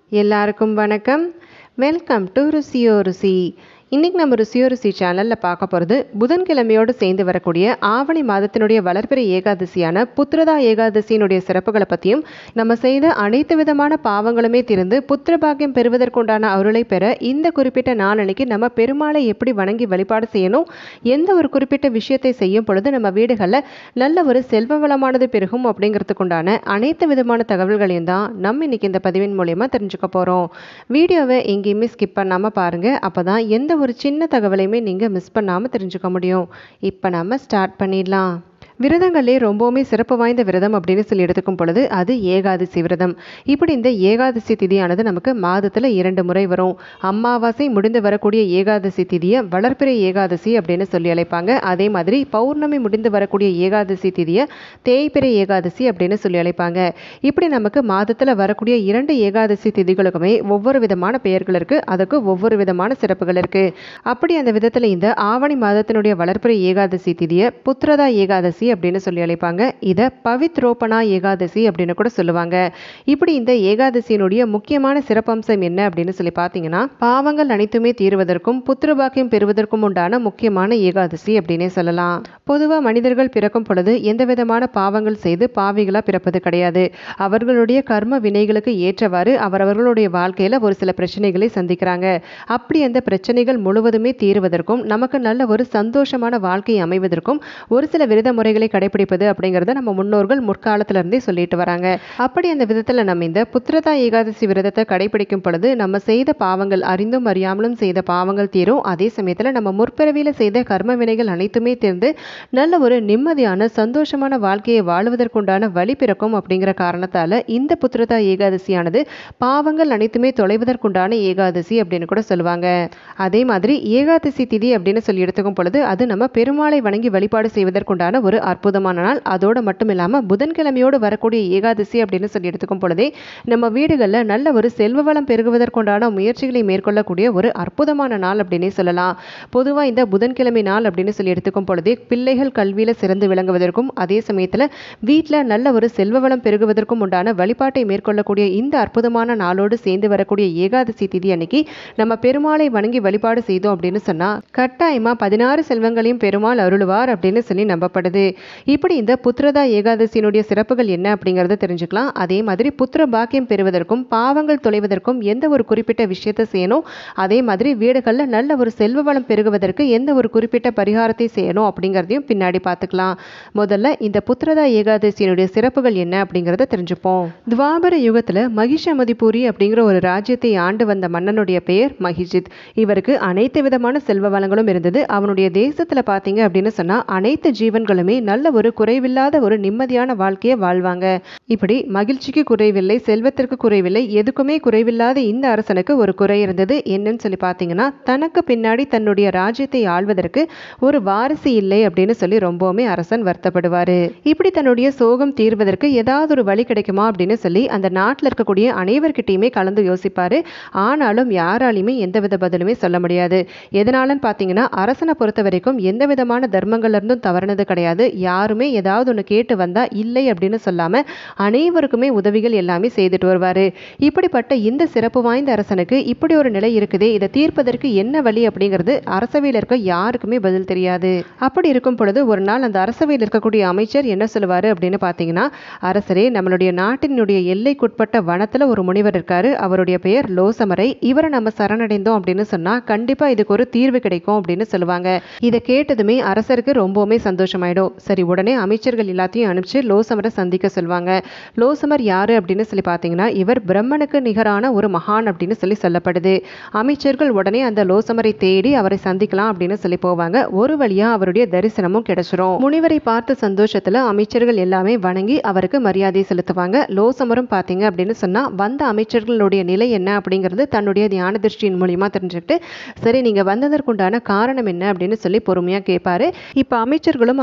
எல்லாருக்கும் வணக்கம் welcome to ருசியோ ருசி இன்றைக்கி நம்ம ருசியோ ருசி சேனலில் பார்க்க போகிறது புதன்கிழமையோடு சேர்ந்து வரக்கூடிய ஆவணி மாதத்தினுடைய வளர்பிறை ஏகாதசியான புத்திரதா ஏகாதசியினுடைய சிறப்புகளை பற்றியும் நம்ம செய்த அனைத்து விதமான பாவங்களுமே திருந்து புத்திர பாக்கியம் பெறுவதற்குண்டான அருளை பெற இந்த குறிப்பிட்ட நாளன்னைக்கு நம்ம பெருமாளை எப்படி வணங்கி வழிபாடு செய்யணும் எந்த ஒரு குறிப்பிட்ட விஷயத்தை செய்யும் பொழுது நம்ம வீடுகளில் நல்ல ஒரு செல்வ வளமானது பெருகும் அப்படிங்கிறதுக்குண்டான அனைத்து விதமான தகவல்களையும் தான் நம்ம இன்னைக்கு இந்த பதிவின் மூலயமா தெரிஞ்சுக்க போகிறோம் வீடியோவை எங்கேயுமே ஸ்கிப் பண்ணாமல் பாருங்கள் அப்போ தான் எந்த ஒரு சின்ன தகவலையுமே நீங்கள் மிஸ் பண்ணாமல் தெரிஞ்சுக்க முடியும் இப்போ நம்ம ஸ்டார்ட் பண்ணிடலாம் விரதங்களே ரொம்பவுமே சிறப்பு வாய்ந்த விரதம் அப்படின்னு சொல்லி எடுத்துக்கும் பொழுது அது ஏகாதசி விரதம் இப்படி இந்த ஏகாதசி திதியானது நமக்கு மாதத்தில் இரண்டு முறை வரும் அமாவாசை முடிந்து வரக்கூடிய ஏகாதசி திதியை வளர்ப்பிறை ஏகாதசி அப்படின்னு சொல்லி அழைப்பாங்க அதே மாதிரி பௌர்ணமி முடிந்து வரக்கூடிய ஏகாதசி திதியை தேய்பிறை ஏகாதசி அப்படின்னு சொல்லி அழைப்பாங்க இப்படி நமக்கு மாதத்தில் வரக்கூடிய இரண்டு ஏகாதசி திதிகளுக்குமே ஒவ்வொரு விதமான பெயர்கள் இருக்குது அதுக்கு ஒவ்வொரு விதமான சிறப்புகள் இருக்குது அப்படி அந்த விதத்தில் இந்த ஆவணி மாதத்தினுடைய வளர்ப்பிறை ஏகாதசி திதியை புத்திரதா ஏகாதசி அப்படின்னு சொல்லி அழைப்பாங்க இதை பவித்ரோபனா ஏகாதசி அப்படின்னு கூட சொல்லுவாங்க இப்படி இந்த ஏகாதசியினுடைய முக்கியமான சிறப்பம்சம் என்ன அப்படின்னு சொல்லி பார்த்தீங்கன்னா பாவங்கள் அனைத்துமே தீர்வதற்கும் புத்திரபாக்கியம் பெறுவதற்கும் உண்டான முக்கியமான ஏகாதசி அப்படின்னே சொல்லலாம் பொதுவாக மனிதர்கள் பிறக்கும் பொழுது எந்த விதமான பாவங்கள் செய்து பாவிகளாக பிறப்பது கிடையாது அவர்களுடைய கர்ம வினைகளுக்கு ஏற்றவாறு அவரவர்களுடைய வாழ்க்கையில் ஒரு சில பிரச்சனைகளை சந்திக்கிறாங்க அப்படி அந்த பிரச்சனைகள் முழுவதுமே தீர்வதற்கும் நமக்கு நல்ல ஒரு சந்தோஷமான வாழ்க்கை அமைவதற்கும் ஒரு சில விரத முறைகளை கடைபிடிப்பது அப்படிங்கிறத நம்ம முன்னோர்கள் முற்காலத்துல இருந்தே சொல்லிட்டு வராங்க அப்படி அந்த விதத்தில் நம்ம இந்த புத்திரதா ஏகாதசி விரதத்தை கடைபிடிக்கும் பொழுது நம்ம செய்த பாவங்கள் அறிந்தும் அறியாமலும் செய்த பாவங்கள் தீரும் அதே சமயத்தில் நம்ம முற்பிறவியில் செய்த கர்ம வினைகள் அனைத்துமே தீர்ந்து நல்ல ஒரு நிம்மதியான சந்தோஷமான வாழ்க்கையை வாழ்வதற்குண்டான வழி பிறக்கும் அப்படிங்கிற காரணத்தால் இந்த புத்திரதா ஏகாதசியானது பாவங்கள் அனைத்துமே தொலைவதற்குண்டான ஏகாதசி அப்படின்னு கூட சொல்லுவாங்க அதே மாதிரி ஏகாதசி திதி அப்படின்னு சொல்லி எடுத்துக்கும் பொழுது அது நம்ம பெருமாளை வணங்கி வழிபாடு செய்வதற்குண்டான ஒரு அற்புதமான நாள் அதோடு மட்டும் இல்லாமல் புதன்கிழமையோடு வரக்கூடிய ஏகாதசி அப்படின்னு சொல்லி எடுத்துக்கும் பொழுதே நம்ம வீடுகளில் நல்ல ஒரு செல்வ வளம் பெருகுவதற்குண்டான முயற்சிகளை மேற்கொள்ளக்கூடிய ஒரு அற்புதமான நாள் அப்படின்னே சொல்லலாம் பொதுவாக இந்த புதன்கிழமை நாள் அப்படின்னு சொல்லி எடுத்துக்கும் பொழுதே பிள்ளைகள் கல்வியில் சிறந்து விளங்குவதற்கும் அதே சமயத்தில் வீட்டில் நல்ல ஒரு செல்வ வளம் பெருகுவதற்கும் உண்டான வழிபாட்டை மேற்கொள்ளக்கூடிய இந்த அற்புதமான நாளோடு சேர்ந்து வரக்கூடிய ஏகாதசி திதி அன்னைக்கு நம்ம பெருமாளை வணங்கி வழிபாடு செய்தோம் அப்படின்னு சொன்னால் கட்டாயமாக பதினாறு செல்வங்களையும் பெருமாள் அருளுவார் அப்படின்னு சொல்லி நம்பப்படுது இப்படி இந்த புத்திரதா ஏகாதசியினுடைய சிறப்புகள் என்ன அப்படிங்கிறத தெரிஞ்சுக்கலாம் அதே மாதிரி புத்திர பாக்கியம் பெறுவதற்கும் பாவங்கள் தொலைவதற்கும் எந்த ஒரு குறிப்பிட்ட விஷயத்தை செய்யணும் அதே மாதிரி வீடுகளில் நல்ல ஒரு செல்வ வளம் பெருகுவதற்கு எந்த ஒரு குறிப்பிட்ட பரிகாரத்தை செய்யணும் அப்படிங்கிறதையும் பின்னாடி பார்த்துக்கலாம் முதல்ல இந்த புத்திரதா ஏகாதசியினுடைய சிறப்புகள் என்ன அப்படிங்கிறத தெரிஞ்சுப்போம் துவாபர யுகத்தில் மகிஷமதிபூரி அப்படிங்கிற ஒரு ராஜ்யத்தை ஆண்டு வந்த மன்னனுடைய பெயர் மகிஜித் இவருக்கு அனைத்து விதமான செல்வ வளங்களும் இருந்தது அவனுடைய தேசத்தில் பார்த்தீங்க அப்படின்னு சொன்னால் அனைத்து ஜீவன்களுமே நல்ல ஒரு குறைவில்லாத ஒரு நிம்மதியான வாழ்க்கையை வாழ்வாங்க இப்படி மகிழ்ச்சிக்கு குறைவில்லை செல்வத்திற்கு குறைவில்லை எதுக்குமே குறைவில்லாத இந்த அரசனுக்கு ஒரு குறை இருந்தது என்னன்னு சொல்லி பார்த்தீங்கன்னா தனக்கு பின்னாடி தன்னுடைய ராஜ்யத்தை ஆள்வதற்கு ஒரு வாரிசு இல்லை அப்படின்னு சொல்லி ரொம்பவுமே அரசன் வருத்தப்படுவார் இப்படி தன்னுடைய சோகம் தீர்வதற்கு ஏதாவது ஒரு வழி கிடைக்குமா அப்படின்னு சொல்லி அந்த நாட்டில் இருக்கக்கூடிய அனைவர்கிட்டையுமே கலந்து யோசிப்பார் ஆனாலும் யாராலையுமே எந்தவித பதிலுமே சொல்ல முடியாது எதனாலன்னு பார்த்தீங்கன்னா அரசனை பொறுத்த வரைக்கும் எந்த விதமான தர்மங்கள்ல இருந்தும் தவறுனது கிடையாது யாருமே ஏதாவது ஒன்று கேட்டு வந்தால் இல்லை அப்படின்னு சொல்லாமல் அனைவருக்குமே உதவிகள் எல்லாமே செய்துட்டு வருவார் இப்படிப்பட்ட இந்த சிறப்பு வாய்ந்த அரசனுக்கு இப்படி ஒரு நிலை இருக்குதே இதை தீர்ப்பதற்கு என்ன வழி அப்படிங்கிறது அரசவையில் இருக்க யாருக்குமே பதில் தெரியாது அப்படி இருக்கும் பொழுது ஒரு நாள் அந்த அரசவையில் இருக்கக்கூடிய அமைச்சர் என்ன சொல்லுவார் அப்படின்னு பார்த்தீங்கன்னா அரசரே நம்மளுடைய நாட்டினுடைய எல்லைக்குட்பட்ட வனத்தில் ஒரு முனிவர் இருக்காரு அவருடைய பெயர் லோசமரை இவரை நம்ம சரணடைந்தோம் அப்படின்னு சொன்னால் கண்டிப்பாக இதுக்கு ஒரு தீர்வு கிடைக்கும் அப்படின்னு சொல்லுவாங்க இதை கேட்டதுமே அரசருக்கு ரொம்பவுமே சந்தோஷமாயிடும் சரி உடனே அமைச்சர்கள் எல்லாத்தையும் அனுப்பிச்சு லோசமரை சந்திக்க சொல்லுவாங்க லோசமர் யாரு அப்படின்னு சொல்லி பார்த்தீங்கன்னா இவர் பிரம்மனுக்கு நிகரான ஒரு மகான் அப்படின்னு சொல்லி சொல்லப்படுது அமைச்சர்கள் உடனே அந்த லோசமரை தேடி அவரை சந்திக்கலாம் அப்படின்னு சொல்லி போவாங்க ஒரு வழியா அவருடைய தரிசனமும் கிடைச்சிரும் முனிவரை பார்த்த சந்தோஷத்துல அமைச்சர்கள் எல்லாமே வணங்கி அவருக்கு மரியாதை செலுத்துவாங்க லோசமரும் பார்த்தீங்க அப்படின்னு சொன்னா வந்த அமைச்சர்களுடைய நிலை என்ன அப்படிங்கிறது தன்னுடைய தியான திருஷ்டியின் மூலியமா தெரிஞ்சுக்கிட்டு சரி நீங்க வந்ததற்குண்டான காரணம் என்ன அப்படின்னு சொல்லி பொறுமையா கேட்பாரு இப்போ அமைச்சர்களும் அவங்க வந்தது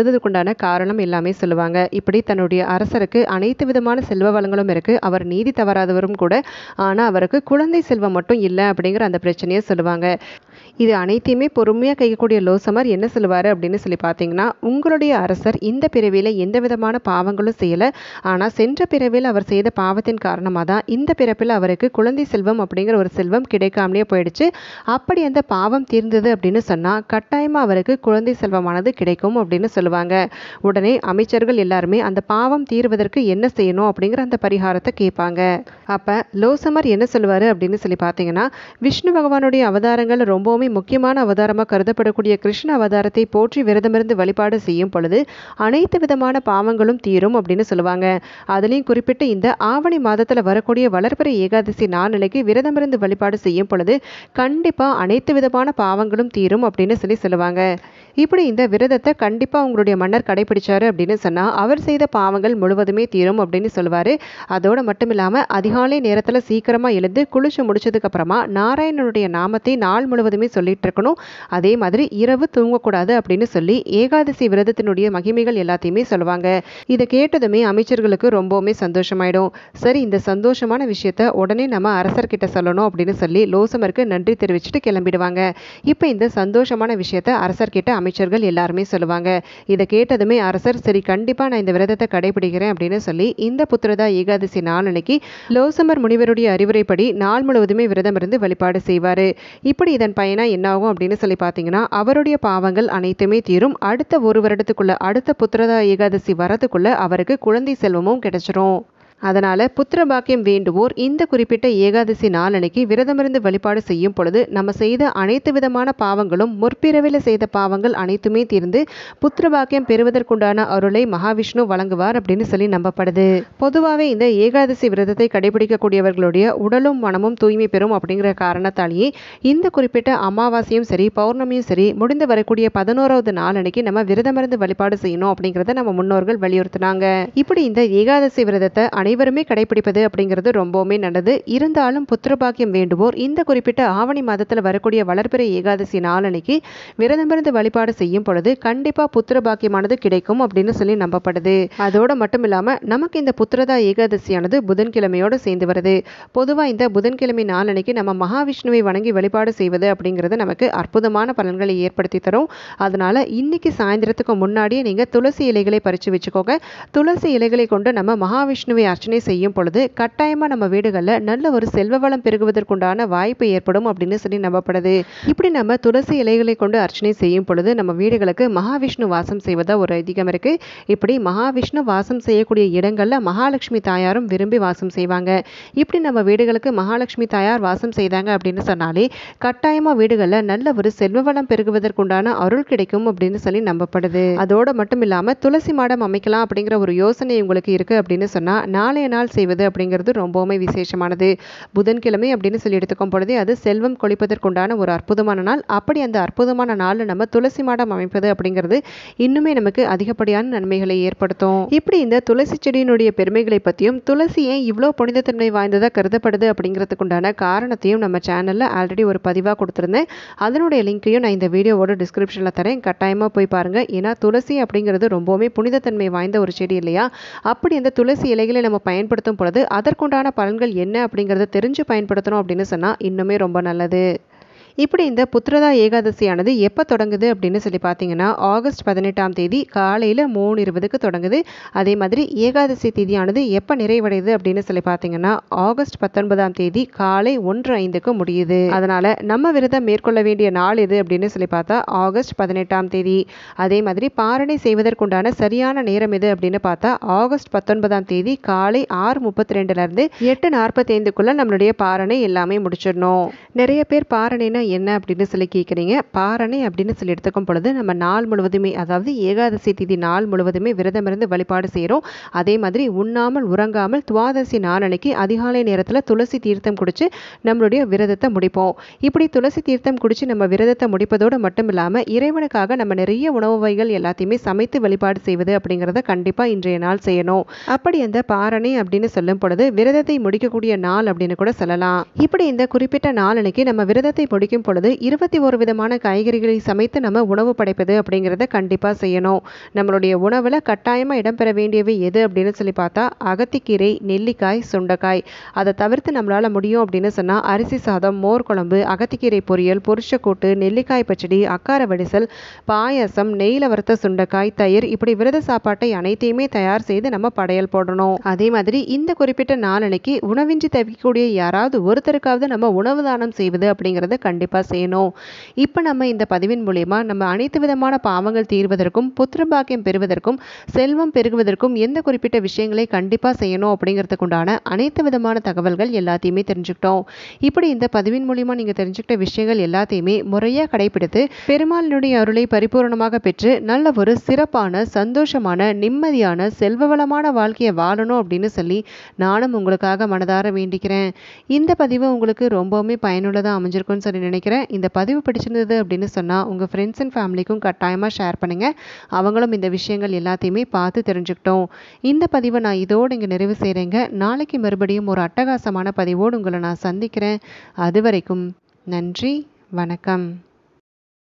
இருந்ததுக்குண்டான காரணம் எல்லாமே சொல்லுவாங்க இப்படி தன்னுடைய அரசருக்கு அனைத்து விதமான செல்வ வளங்களும் இருக்கு அவர் நீதி தவறாதவரும் கூட ஆனா அவருக்கு குழந்தை செல்வம் மட்டும் இல்லை அப்படிங்கிற அந்த பிரச்சனையை சொல்லுவாங்க இது அனைத்தையுமே பொறுமையாக கையக்கூடிய லோசமர் என்ன சொல்லுவார் அப்படின்னு சொல்லி பார்த்தீங்கன்னா உங்களுடைய அரசர் இந்த பிறவியில் எந்த விதமான பாவங்களும் செய்யலை ஆனால் சென்ற பிறவியில் அவர் செய்த பாவத்தின் காரணமாக தான் இந்த பிறப்பில் அவருக்கு குழந்தை செல்வம் அப்படிங்கிற ஒரு செல்வம் கிடைக்காமலே போயிடுச்சு அப்படி அந்த பாவம் தீர்ந்தது அப்படின்னு சொன்னால் கட்டாயமாக அவருக்கு குழந்தை செல்வமானது கிடைக்கும் அப்படின்னு சொல்லுவாங்க உடனே அமைச்சர்கள் எல்லாருமே அந்த பாவம் தீர்வதற்கு என்ன செய்யணும் அப்படிங்கிற அந்த பரிகாரத்தை கேட்பாங்க அப்போ லோசமர் என்ன சொல்லுவார் அப்படின்னு சொல்லி பார்த்தீங்கன்னா விஷ்ணு பகவானுடைய அவதாரங்கள் ரொம்பவுமே முக்கியமான அவதாரமாக கருதப்படக்கூடிய கிருஷ்ண அவதாரத்தை போற்றி விரதமிருந்து வழிபாடு செய்யும் பொழுது அனைத்து விதமான பாவங்களும் தீரும் அப்படின்னு சொல்லுவாங்க அதுலேயும் குறிப்பிட்டு இந்த ஆவணி மாதத்தில் வரக்கூடிய வளர்பிறை ஏகாதசி நாளனைக்கு விரதமிருந்து வழிபாடு செய்யும் பொழுது கண்டிப்பாக அனைத்து விதமான பாவங்களும் தீரும் அப்படின்னு சொல்லி சொல்லுவாங்க இப்படி இந்த விரதத்தை கண்டிப்பாக உங்களுடைய மன்னர் கடைபிடிச்சாரு அப்படின்னு சொன்னால் அவர் செய்த பாவங்கள் முழுவதுமே தீரும் அப்படின்னு சொல்லுவார் அதோடு மட்டும் இல்லாமல் அதிகாலை நேரத்தில் சீக்கிரமாக எழுந்து குளிச்சு முடிச்சதுக்கு அப்புறமா நாராயணனுடைய நாமத்தை நாள் முழுவதுமே சொல்லிட்டு இருக்கணும் அதே மாதிரி இரவு தூங்கக்கூடாது அப்படின்னு சொல்லி ஏகாதசி விரதத்தினுடைய மகிமைகள் எல்லாத்தையுமே சொல்லுவாங்க இதை கேட்டதுமே அமைச்சர்களுக்கு ரொம்பவுமே சந்தோஷமாயிடும் சரி இந்த சந்தோஷமான விஷயத்த உடனே நம்ம அரசர்கிட்ட சொல்லணும் அப்படின்னு சொல்லி லோசமருக்கு நன்றி தெரிவிச்சுட்டு கிளம்பிடுவாங்க இப்போ இந்த சந்தோஷமான விஷயத்த அரசர்கிட்ட அமைச்சர்கள் எல்லாருமே சொல்லுவாங்க இதை கேட்டதுமே அரசர் சரி கண்டிப்பாக நான் இந்த விரதத்தை கடைபிடிக்கிறேன் அப்படின்னு சொல்லி இந்த புத்திரதா ஏகாதசி நாளன்னைக்கு லோசமர் முனிவருடைய அறிவுரைப்படி நாள் முழுவதுமே விரதம் இருந்து வழிபாடு செய்வார் இப்படி இதன் பயனா என்னாகும் அப்படின்னு சொல்லி பார்த்தீங்கன்னா அவருடைய பாவங்கள் அனைத்துமே தீரும் அடுத்த ஒரு வருடத்துக்குள்ள அடுத்த புத்திரதா ஏகாதசி வரதுக்குள்ள அவருக்கு குழந்தை செல்வமும் கிடைச்சிரும் அதனால் புத்திர பாக்கியம் வேண்டுவோர் இந்த குறிப்பிட்ட ஏகாதசி நாளன்னைக்கு விரதமிருந்து வழிபாடு செய்யும் பொழுது நம்ம செய்த அனைத்து விதமான பாவங்களும் முற்பிறவில செய்த பாவங்கள் அனைத்துமே தீர்ந்து புத்திர பாக்கியம் பெறுவதற்குண்டான அருளை மகாவிஷ்ணு வழங்குவார் அப்படின்னு சொல்லி நம்பப்படுது பொதுவாகவே இந்த ஏகாதசி விரதத்தை கடைபிடிக்கக்கூடியவர்களுடைய உடலும் மனமும் தூய்மை பெறும் அப்படிங்கிற காரணத்தாலேயே இந்த குறிப்பிட்ட அமாவாசையும் சரி பௌர்ணமியும் சரி முடிந்து வரக்கூடிய பதினோராவது நாளன்னைக்கு நம்ம விரதமிருந்து வழிபாடு செய்யணும் அப்படிங்கிறத நம்ம முன்னோர்கள் வலியுறுத்தினாங்க இப்படி இந்த ஏகாதசி விரதத்தை அனைவருமே கடைபிடிப்பது அப்படிங்கிறது ரொம்பவுமே நல்லது இருந்தாலும் புத்திரபாக்கியம் வேண்டுவோர் இந்த குறிப்பிட்ட ஆவணி மாதத்தில் வரக்கூடிய வளர்பிறை ஏகாதசி நாளன்னைக்கு விரதமிருந்து வழிபாடு செய்யும் பொழுது கண்டிப்பாக புத்திரபாக்கியமானது கிடைக்கும் அப்படின்னு சொல்லி நம்பப்படுது அதோட மட்டும் இல்லாமல் நமக்கு இந்த புத்திரதா ஏகாதசியானது புதன்கிழமையோடு சேர்ந்து வருது பொதுவாக இந்த புதன்கிழமை நாளன்னைக்கு நம்ம மகாவிஷ்ணுவை வணங்கி வழிபாடு செய்வது அப்படிங்கிறது நமக்கு அற்புதமான பலன்களை ஏற்படுத்தி தரும் அதனால இன்னைக்கு சாயந்தரத்துக்கு முன்னாடியே நீங்கள் துளசி இலைகளை பறித்து வச்சுக்கோங்க துளசி இலைகளை கொண்டு நம்ம மகாவிஷ்ணுவை அர்ச்சனை செய்யும் பொழுது கட்டாயமாக நம்ம வீடுகளில் நல்ல ஒரு செல்வ வளம் பெருகுவதற்குண்டான வாய்ப்பு ஏற்படும் அப்படின்னு சொல்லி நம்பப்படுது இப்படி நம்ம துளசி இலைகளை கொண்டு அர்ச்சனை செய்யும் பொழுது நம்ம வீடுகளுக்கு மகாவிஷ்ணு வாசம் செய்வதா ஒரு ஐதீகம் இருக்கு இப்படி மகாவிஷ்ணு வாசம் செய்யக்கூடிய இடங்கள்ல மகாலட்சுமி தாயாரும் விரும்பி வாசம் செய்வாங்க இப்படி நம்ம வீடுகளுக்கு மகாலட்சுமி தாயார் வாசம் செய்தாங்க அப்படின்னு சொன்னாலே கட்டாயமா வீடுகளில் நல்ல ஒரு செல்வ வளம் பெருகுவதற்குண்டான அருள் கிடைக்கும் அப்படின்னு சொல்லி நம்பப்படுது அதோட மட்டும் இல்லாம துளசி மாடம் அமைக்கலாம் அப்படிங்கிற ஒரு யோசனை உங்களுக்கு இருக்கு அப்படின்னு சொன்னா நாளைய நாள் செய்வது அப்படிங்கிறது ரொம்பவுமே விசேஷமானது புதன்கிழமை அப்படின்னு சொல்லி எடுத்துக்கும் பொழுதே அது செல்வம் கொளிப்பதற்குண்டான ஒரு அற்புதமான நாள் அப்படி அந்த அற்புதமான நாளில் நம்ம துளசி மாடம் அமைப்பது அப்படிங்கிறது இன்னுமே நமக்கு அதிகப்படியான நன்மைகளை ஏற்படுத்தும் இப்படி இந்த துளசி செடியினுடைய பெருமைகளை பற்றியும் துளசி ஏன் இவ்வளோ புனிதத்தன்மை வாய்ந்ததாக கருதப்படுது அப்படிங்கிறதுக்குண்டான காரணத்தையும் நம்ம சேனலில் ஆல்ரெடி ஒரு பதிவாக கொடுத்துருந்தேன் அதனுடைய லிங்க்கையும் நான் இந்த வீடியோவோட டிஸ்கிரிப்ஷனில் தரேன் கட்டாயமாக போய் பாருங்கள் ஏன்னா துளசி அப்படிங்கிறது ரொம்பவுமே புனிதத்தன்மை வாய்ந்த ஒரு செடி இல்லையா அப்படி அந்த துளசி இலைகளை நம்ம பயன்படுத்தும் பொழுது அதற்குண்டான பலன்கள் என்ன அப்படிங்கிறத தெரிஞ்சு பயன்படுத்தணும் அப்படின்னு சொன்னால் இன்னுமே ரொம்ப நல்லது இப்படி இந்த புத்திரதா ஏகாதசியானது எப்போ தொடங்குது அப்படின்னு சொல்லி பார்த்தீங்கன்னா ஆகஸ்ட் பதினெட்டாம் தேதி காலையில் மூணு இருபதுக்கு தொடங்குது அதே மாதிரி ஏகாதசி தேதியானது எப்போ நிறைவடையுது அப்படின்னு சொல்லி பார்த்தீங்கன்னா ஆகஸ்ட் பத்தொன்பதாம் தேதி காலை ஒன்று ஐந்துக்கு முடியுது அதனால் நம்ம விரதம் மேற்கொள்ள வேண்டிய நாள் எது அப்படின்னு சொல்லி பார்த்தா ஆகஸ்ட் பதினெட்டாம் தேதி அதே மாதிரி பாரணை செய்வதற்குண்டான சரியான நேரம் எது அப்படின்னு பார்த்தா ஆகஸ்ட் பத்தொன்பதாம் தேதி காலை ஆறு முப்பத்தி ரெண்டுலேருந்து எட்டு நாற்பத்தைந்துக்குள்ளே நம்மளுடைய பாரணை எல்லாமே முடிச்சிடணும் நிறைய பேர் பாரணைனா என்ன அப்படின்னு சொல்லி கேட்குறீங்க பாரணை அப்படின்னு சொல்லி எடுத்துக்கும் பொழுது நம்ம நாள் முழுவதுமே அதாவது ஏகாதசி திதி நாள் முழுவதுமே விரதம் இருந்து வழிபாடு செய்கிறோம் அதே மாதிரி உண்ணாமல் உறங்காமல் துவாதசி நாளன்னைக்கு அதிகாலை நேரத்தில் துளசி தீர்த்தம் குடிச்சு நம்மளுடைய விரதத்தை முடிப்போம் இப்படி துளசி தீர்த்தம் குடிச்சு நம்ம விரதத்தை முடிப்பதோடு மட்டும் இல்லாமல் இறைவனுக்காக நம்ம நிறைய உணவு வகைகள் எல்லாத்தையுமே சமைத்து வழிபாடு செய்வது அப்படிங்கிறத கண்டிப்பாக இன்றைய நாள் செய்யணும் அப்படி அந்த பாரணை அப்படின்னு சொல்லும் பொழுது விரதத்தை முடிக்கக்கூடிய நாள் அப்படின்னு கூட சொல்லலாம் இப்படி இந்த குறிப்பிட்ட நாள் அன்னைக்கு நம்ம விரதத்தை முடிக்கும் பொழுது இருபத்தி ஒரு விதமான காய்கறிகளை சமைத்து நம்ம உணவு படைப்பது அப்படிங்கிறத கண்டிப்பாக செய்யணும் நம்மளுடைய உணவில் கட்டாயமாக இடம்பெற வேண்டியவை எது அப்படின்னு சொல்லி பார்த்தா அகத்திக்கீரை நெல்லிக்காய் சுண்டைக்காய் அதை தவிர்த்து நம்மளால் முடியும் அப்படின்னு சொன்னால் அரிசி சாதம் மோர் குழம்பு அகத்திக்கீரை பொரியல் பொரிச்சக்கூட்டு நெல்லிக்காய் பச்சடி அக்கார வடிசல் பாயாசம் நெய்யில் வறுத்த சுண்டைக்காய் தயிர் இப்படி விரத சாப்பாட்டை அனைத்தையுமே தயார் செய்து நம்ம படையல் போடணும் அதே மாதிரி இந்த குறிப்பிட்ட நாளன்னைக்கு உணவின்றி தவிக்கக்கூடிய யாராவது ஒருத்தருக்காவது நம்ம உணவு தானம் செய்வது அப்படிங்கிறத கண்டிப்பாக செய்யணும் இப்போ நம்ம இந்த பதிவின் மூலயமா நம்ம அனைத்து விதமான பாவங்கள் தீர்வதற்கும் புத்திர பாக்கியம் பெறுவதற்கும் செல்வம் பெருகுவதற்கும் எந்த குறிப்பிட்ட விஷயங்களை கண்டிப்பாக செய்யணும் அப்படிங்கிறதுக்கு உண்டான அனைத்து விதமான தகவல்கள் எல்லாத்தையுமே தெரிஞ்சுக்கிட்டோம் இப்படி இந்த பதிவின் மூலியமா நீங்கள் தெரிஞ்சுக்கிட்ட விஷயங்கள் எல்லாத்தையுமே முறையாக கடைபிடித்து பெருமாளினுடைய அருளை பரிபூர்ணமாக பெற்று நல்ல ஒரு சிறப்பான சந்தோஷமான நிம்மதியான செல்வ வளமான வாழ்க்கையை வாழணும் அப்படின்னு சொல்லி நானும் உங்களுக்காக மனதார வேண்டிக்கிறேன் இந்த பதிவு உங்களுக்கு ரொம்பவுமே பயனுள்ளதாக அமைஞ்சிருக்கும்னு சொல்லி நினைக்கிறேன் இந்த பதிவு பிடிச்சிருந்தது அப்படின்னு சொன்னால் உங்கள் ஃப்ரெண்ட்ஸ் அண்ட் ஃபேமிலிக்கும் கட்டாயமாக ஷேர் பண்ணுங்கள் அவங்களும் இந்த விஷயங்கள் எல்லாத்தையுமே பார்த்து தெரிஞ்சுக்கிட்டோம் இந்த பதிவை நான் இதோடு இங்கே நிறைவு செய்கிறேங்க நாளைக்கு மறுபடியும் ஒரு அட்டகாசமான பதிவோடு உங்களை நான் சந்திக்கிறேன் அது வரைக்கும் நன்றி வணக்கம்